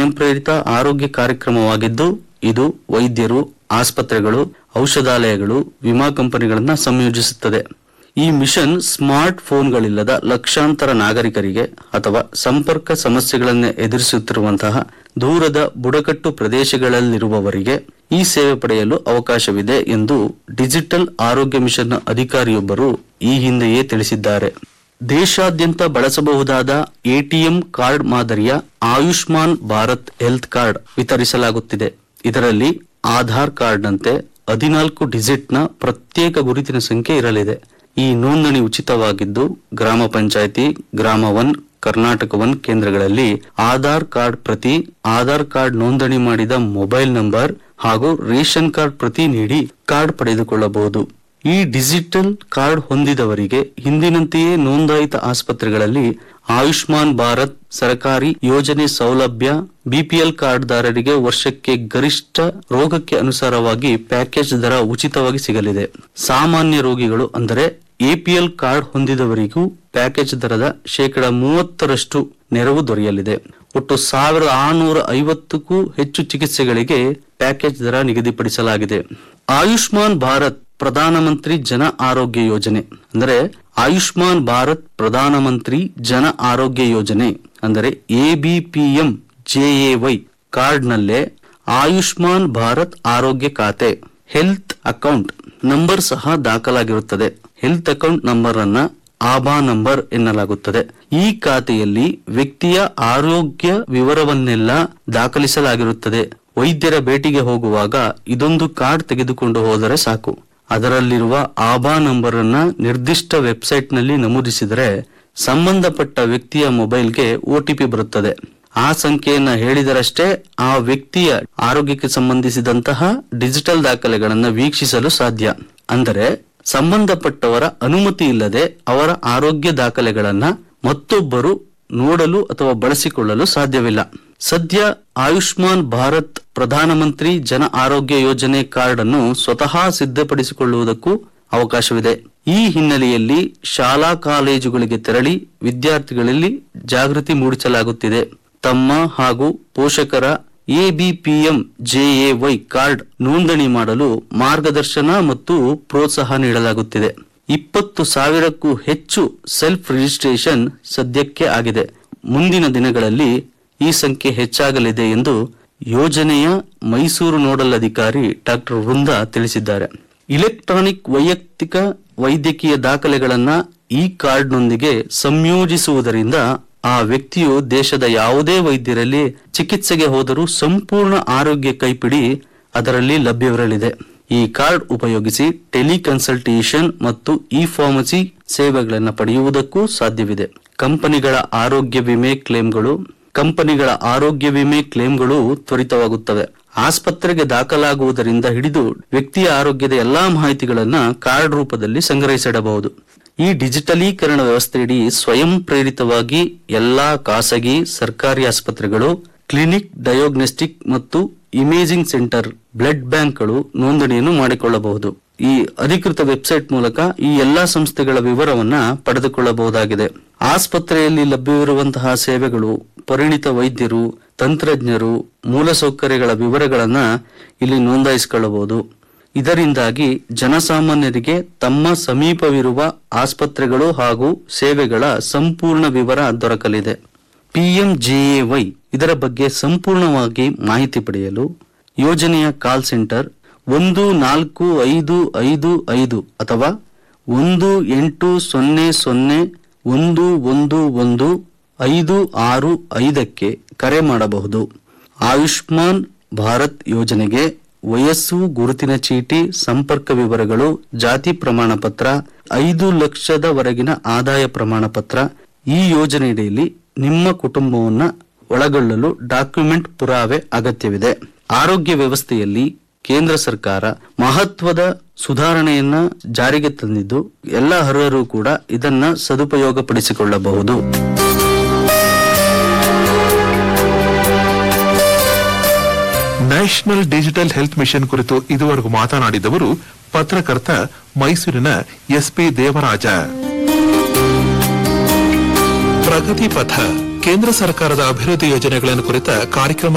ಸ್ವಯಂ ಪ್ರೇರಿತ ಆರೋಗ್ಯ ಕಾರ್ಯಕ್ರಮವಾಗಿದ್ದು ಇದು ವೈದ್ಯರು ಆಸ್ಪತ್ರೆಗಳು ಔಷಧಾಲಯಗಳು ವಿಮಾ ಕಂಪನಿಗಳನ್ನ ಸಂಯೋಜಿಸುತ್ತದೆ ಈ ಮಿಷನ್ ಸ್ಮಾರ್ಟ್ ಫೋನ್ಗಳಿಲ್ಲದ ಲಕ್ಷಾಂತರ ನಾಗರಿಕರಿಗೆ ಅಥವಾ ಸಂಪರ್ಕ ಸಮಸ್ಯೆಗಳನ್ನು ಎದುರಿಸುತ್ತಿರುವಂತಹ ದೂರದ ಬುಡಕಟ್ಟು ಪ್ರದೇಶಗಳಲ್ಲಿರುವವರಿಗೆ ಈ ಸೇವೆ ಪಡೆಯಲು ಅವಕಾಶವಿದೆ ಎಂದು ಡಿಜಿಟಲ್ ಆರೋಗ್ಯ ಮಿಷನ್ನ ಅಧಿಕಾರಿಯೊಬ್ಬರು ಈ ಹಿಂದೆಯೇ ತಿಳಿಸಿದ್ದಾರೆ ದೇಶಾದ್ಯಂತ ಬಳಸಬಹುದಾದ ಎಟಿಎಂ ಕಾರ್ಡ್ ಮಾದರಿಯ ಆಯುಷ್ಮಾನ್ ಭಾರತ್ ಹೆಲ್ತ್ ಕಾರ್ಡ್ ವಿತರಿಸಲಾಗುತ್ತಿದೆ ಇದರಲ್ಲಿ ಆಧಾರ್ ಕಾರ್ಡ್ನಂತೆ ಹದಿನಾಲ್ಕು ಡಿಜಿಟ್ನ ಪ್ರತ್ಯೇಕ ಗುರುತಿನ ಸಂಖ್ಯೆ ಇರಲಿದೆ ಈ ನೋಂದಣಿ ಉಚಿತವಾಗಿದ್ದು ಗ್ರಾಮ ಪಂಚಾಯಿತಿ ಗ್ರಾಮ ಒನ್ ಕರ್ನಾಟಕ ಒನ್ ಕೇಂದ್ರಗಳಲ್ಲಿ ಆಧಾರ್ ಕಾರ್ಡ್ ಪ್ರತಿ ಆಧಾರ್ ಕಾರ್ಡ್ ನೋಂದಣಿ ಮಾಡಿದ ಮೊಬೈಲ್ ನಂಬರ್ ಹಾಗೂ ರೇಷನ್ ಕಾರ್ಡ್ ಪ್ರತಿ ನೀಡಿ ಕಾರ್ಡ್ ಪಡೆದುಕೊಳ್ಳಬಹುದು ಈ ಡಿಜಿಟಲ್ ಕಾರ್ಡ್ ಹೊಂದಿದವರಿಗೆ ಹಿಂದಿನಂತೆಯೇ ನೋಂದಾಯಿತ ಆಸ್ಪತ್ರೆಗಳಲ್ಲಿ ಆಯುಷ್ಮಾನ್ ಭಾರತ್ ಸರ್ಕಾರಿ ಯೋಜನೆ ಸೌಲಭ್ಯ ಬಿಪಿಎಲ್ ಕಾರ್ಡ್ದಾರರಿಗೆ ವರ್ಷಕ್ಕೆ ಗರಿಷ್ಠ ರೋಗಕ್ಕೆ ಅನುಸಾರವಾಗಿ ಪ್ಯಾಕೇಜ್ ದರ ಉಚಿತವಾಗಿ ಸಿಗಲಿದೆ ಸಾಮಾನ್ಯ ರೋಗಿಗಳು ಅಂದರೆ ಎಪಿಎಲ್ ಕಾರ್ಡ್ ಹೊಂದಿದವರಿಗೂ ಪ್ಯಾಕೇಜ್ ದರದ ಶೇಕಡ ಮೂವತ್ತರಷ್ಟು ನೆರವು ದೊರೆಯಲಿದೆ ಒಟ್ಟು ಸಾವಿರದ ಆರುನೂರ ಐವತ್ತಕ್ಕೂ ಹೆಚ್ಚು ಚಿಕಿತ್ಸೆಗಳಿಗೆ ಪ್ಯಾಕೇಜ್ ದರ ನಿಗದಿಪಡಿಸಲಾಗಿದೆ ಆಯುಷ್ಮಾನ್ ಭಾರತ್ ಪ್ರಧಾನಮಂತ್ರಿ ಜನ ಆರೋಗ್ಯ ಯೋಜನೆ ಅಂದರೆ ಆಯುಷ್ಮಾನ್ ಭಾರತ್ ಪ್ರಧಾನಮಂತ್ರಿ ಜನ ಆರೋಗ್ಯ ಯೋಜನೆ ಅಂದರೆ ಎಬಿಪಿಎಂ ಜೆಎವೈ ಕಾರ್ಡ್ನಲ್ಲೇ ಆಯುಷ್ಮಾನ್ ಭಾರತ್ ಆರೋಗ್ಯ ಖಾತೆ ಹೆಲ್ತ್ ಅಕೌಂಟ್ ನಂಬರ್ ಸಹ ದಾಖಲಾಗಿರುತ್ತದೆ ಹೆಲ್ತ್ ಅಕೌಂಟ್ ನಂಬರ್ ಅನ್ನ ಆಭಾ ನಂಬರ್ ಎನ್ನಲಾಗುತ್ತದೆ ಈ ಖಾತೆಯಲ್ಲಿ ವ್ಯಕ್ತಿಯ ಆರೋಗ್ಯ ವಿವರವನ್ನೆಲ್ಲ ದಾಖಲಿಸಲಾಗಿರುತ್ತದೆ ವೈದ್ಯರ ಭೇಟಿಗೆ ಹೋಗುವಾಗ ಇದೊಂದು ಕಾರ್ಡ್ ತೆಗೆದುಕೊಂಡು ಹೋದರೆ ಸಾಕು ಅದರಲ್ಲಿರುವ ಆಭಾ ನಂಬರ್ ಅನ್ನ ನಿರ್ದಿಷ್ಟ ವೆಬ್ಸೈಟ್ ನಲ್ಲಿ ನಮೂದಿಸಿದರೆ ಸಂಬಂಧಪಟ್ಟ ವ್ಯಕ್ತಿಯ ಮೊಬೈಲ್ಗೆ ಒಟಿಪಿ ಬರುತ್ತದೆ ಆ ಸಂಖ್ಯೆಯನ್ನ ಹೇಳಿದರಷ್ಟೇ ಆ ವ್ಯಕ್ತಿಯ ಆರೋಗ್ಯಕ್ಕೆ ಸಂಬಂಧಿಸಿದಂತಹ ಡಿಜಿಟಲ್ ದಾಖಲೆಗಳನ್ನ ವೀಕ್ಷಿಸಲು ಸಾಧ್ಯ ಅಂದರೆ ಸಂಬಂಧಪಟ್ಟವರ ಅನುಮತಿ ಇಲ್ಲದೆ ಅವರ ಆರೋಗ್ಯ ದಾಖಲೆಗಳನ್ನ ಮತ್ತೊಬ್ಬರು ನೋಡಲು ಅಥವಾ ಬಳಸಿಕೊಳ್ಳಲು ಸಾಧ್ಯವಿಲ್ಲ ಸದ್ಯ ಆಯುಷ್ಮಾನ್ ಭಾರತ್ ಪ್ರಧಾನಮಂತ್ರಿ ಜನ ಆರೋಗ್ಯ ಯೋಜನೆ ಕಾರ್ಡ್ ಅನ್ನು ಸ್ವತಃ ಸಿದ್ಧಪಡಿಸಿಕೊಳ್ಳುವುದಕ್ಕೂ ಅವಕಾಶವಿದೆ ಈ ಹಿನ್ನೆಲೆಯಲ್ಲಿ ಶಾಲಾ ಕಾಲೇಜುಗಳಿಗೆ ತೆರಳಿ ವಿದ್ಯಾರ್ಥಿಗಳಲ್ಲಿ ಜಾಗೃತಿ ಮೂಡಿಸಲಾಗುತ್ತಿದೆ ತಮ್ಮ ಹಾಗೂ ಪೋಷಕರ ಎಬಿಪಿಎಂ ಜೆಎವೈ ಕಾರ್ಡ್ ನೋಂದಣಿ ಮಾಡಲು ಮಾರ್ಗದರ್ಶನ ಮತ್ತು ಪ್ರೋತ್ಸಾಹ ನೀಡಲಾಗುತ್ತಿದೆ ಇಪ್ಪತ್ತು ಸಾವಿರಕ್ಕೂ ಹೆಚ್ಚು ಸೆಲ್ಫ್ ರಿಜಿಸ್ಟ್ರೇಷನ್ ಸದ್ಯಕ್ಕೆ ಆಗಿದೆ ಮುಂದಿನ ದಿನಗಳಲ್ಲಿ ಈ ಸಂಖ್ಯೆ ಹೆಚ್ಚಾಗಲಿದೆ ಎಂದು ಯೋಜನೆಯ ಮೈಸೂರು ನೋಡಲ್ ಅಧಿಕಾರಿ ಡಾಕ್ಟರ್ ವೃಂದ ತಿಳಿಸಿದ್ದಾರೆ ಇಲೆಕ್ಟ್ರಾನಿಕ್ ವೈಯಕ್ತಿಕ ವೈದ್ಯಕೀಯ ದಾಖಲೆಗಳನ್ನ ಈ ಕಾರ್ಡ್ನೊಂದಿಗೆ ಸಂಯೋಜಿಸುವುದರಿಂದ ಆ ವ್ಯಕ್ತಿಯು ದೇಶದ ಯಾವುದೇ ವೈದ್ಯರಲ್ಲಿ ಚಿಕಿತ್ಸೆಗೆ ಹೋದರೂ ಸಂಪೂರ್ಣ ಆರೋಗ್ಯ ಕೈಪಿಡಿ ಅದರಲ್ಲಿ ಲಭ್ಯವಿರಲಿದೆ ಈ ಕಾರ್ಡ್ ಉಪಯೋಗಿಸಿ ಟೆಲಿಕನ್ಸಲ್ಟೇಷನ್ ಮತ್ತು ಇ ಫಾರ್ಮಸಿ ಸೇವೆಗಳನ್ನು ಪಡೆಯುವುದಕ್ಕೂ ಸಾಧ್ಯವಿದೆ ಕಂಪನಿಗಳ ಆರೋಗ್ಯ ವಿಮೆ ಕ್ಲೇಮ್ಗಳು ಕಂಪನಿಗಳ ಆರೋಗ್ಯ ವಿಮೆ ಕ್ಲೇಮ್ಗಳು ತ್ವರಿತವಾಗುತ್ತವೆ ಆಸ್ಪತ್ರೆಗೆ ದಾಖಲಾಗುವುದರಿಂದ ಹಿಡಿದು ವ್ಯಕ್ತಿಯ ಆರೋಗ್ಯದ ಎಲ್ಲಾ ಮಾಹಿತಿಗಳನ್ನ ಕಾರ್ಡ್ ರೂಪದಲ್ಲಿ ಸಂಗ್ರಹಿಸಿಡಬಹುದು ಈ ಡಿಜಿಟಲೀಕರಣ ವ್ಯವಸ್ಥೆಯಡಿ ಸ್ವಯಂ ಪ್ರೇರಿತವಾಗಿ ಎಲ್ಲಾ ಖಾಸಗಿ ಸರ್ಕಾರಿ ಆಸ್ಪತ್ರೆಗಳು ಕ್ಲಿನಿಕ್ ಡಯೋಗ್ನೋಸ್ಟಿಕ್ ಮತ್ತು ಇಮೇಜಿಂಗ್ ಸೆಂಟರ್ ಬ್ಲಡ್ ಬ್ಯಾಂಕ್ಗಳು ನೋಂದಣಿಯನ್ನು ಮಾಡಿಕೊಳ್ಳಬಹುದು ಈ ಅಧಿಕೃತ ವೆಬ್ಸೈಟ್ ಮೂಲಕ ಈ ಎಲ್ಲಾ ಸಂಸ್ಥೆಗಳ ವಿವರವನ್ನ ಪಡೆದುಕೊಳ್ಳಬಹುದಾಗಿದೆ ಆಸ್ಪತ್ರೆಯಲ್ಲಿ ಲಭ್ಯವಿರುವಂತಹ ಸೇವೆಗಳು ಪರಿಣಿತ ವೈದ್ಯರು ತಂತ್ರಜ್ಞರು ಮೂಲಸೌಕರ್ಯಗಳ ವಿವರಗಳನ್ನ ಇಲ್ಲಿ ನೋಂದಾಯಿಸಿಕೊಳ್ಳಬಹುದು ಇದರಿಂದಾಗಿ ಜನಸಾಮಾನ್ಯರಿಗೆ ತಮ್ಮ ಸಮೀಪವಿರುವ ಆಸ್ಪತ್ರೆಗಳು ಹಾಗೂ ಸೇವೆಗಳ ಸಂಪೂರ್ಣ ವಿವರ ದೊರಕಲಿದೆ ಪಿಎಂಜೆಎವೈ ಇದರ ಬಗ್ಗೆ ಸಂಪೂರ್ಣವಾಗಿ ಮಾಹಿತಿ ಪಡೆಯಲು ಯೋಜನೆಯ ಕಾಲ್ ಸೆಂಟರ್ ಒಂದು ನಾಲ್ಕು ಐದು ಐದು ಐದು ಅಥವಾ ಒಂದು ಎಂಟು ಸೊನ್ನೆ ಸೊನ್ನೆ ಒಂದು ಒಂದು ಒಂದು ಐದು ಆರು ಐದಕ್ಕೆ ಕರೆ ಮಾಡಬಹುದು ಆಯುಷ್ಮಾನ್ ಭಾರತ್ ಯೋಜನೆಗೆ ವಯಸ್ಸು ಗುರುತಿನ ಚೀಟಿ ಸಂಪರ್ಕ ವಿವರಗಳು ಜಾತಿ ಪ್ರಮಾಣ ಪತ್ರ ಐದು ಲಕ್ಷದವರೆಗಿನ ಆದಾಯ ಪ್ರಮಾಣ ಪತ್ರ ಈ ಯೋಜನೆಯಡಿಯಲ್ಲಿ ನಿಮ್ಮ ಕುಟುಂಬವನ್ನ ಒಳಗೊಳ್ಳಲು ಡಾಕ್ಯುಮೆಂಟ್ ಪುರಾವೆ ಅಗತ್ಯವಿದೆ ಆರೋಗ್ಯ ವ್ಯವಸ್ಥೆಯಲ್ಲಿ ಕೇಂದ್ರ ಸರ್ಕಾರ ಮಹತ್ವದ ಸುಧಾರಣೆಯನ್ನ ಜಾರಿಗೆ ತಂದಿದ್ದು ಎಲ್ಲ ಅರ್ಹರು ಕೂಡ ಇದನ್ನ ಸದುಪಯೋಗಪಡಿಸಿಕೊಳ್ಳಬಹುದು ನ್ಯಾಷನಲ್ ಡಿಜಿಟಲ್ ಹೆಲ್ತ್ ಮಿಷನ್ ಕುರಿತು ಇದುವರೆಗೂ ಮಾತನಾಡಿದವರು ಪತ್ರಕರ್ತ ಮೈಸೂರಿನ ಎಸ್ಪಿ ದೇವರಾಜ ಪ್ರಗತಿ ಪಥ ಕೇಂದ್ರ ಸರ್ಕಾರದ ಅಭಿವೃದ್ಧಿ ಯೋಜನೆಗಳನ್ನು ಕುರಿತ ಕಾರ್ಯಕ್ರಮ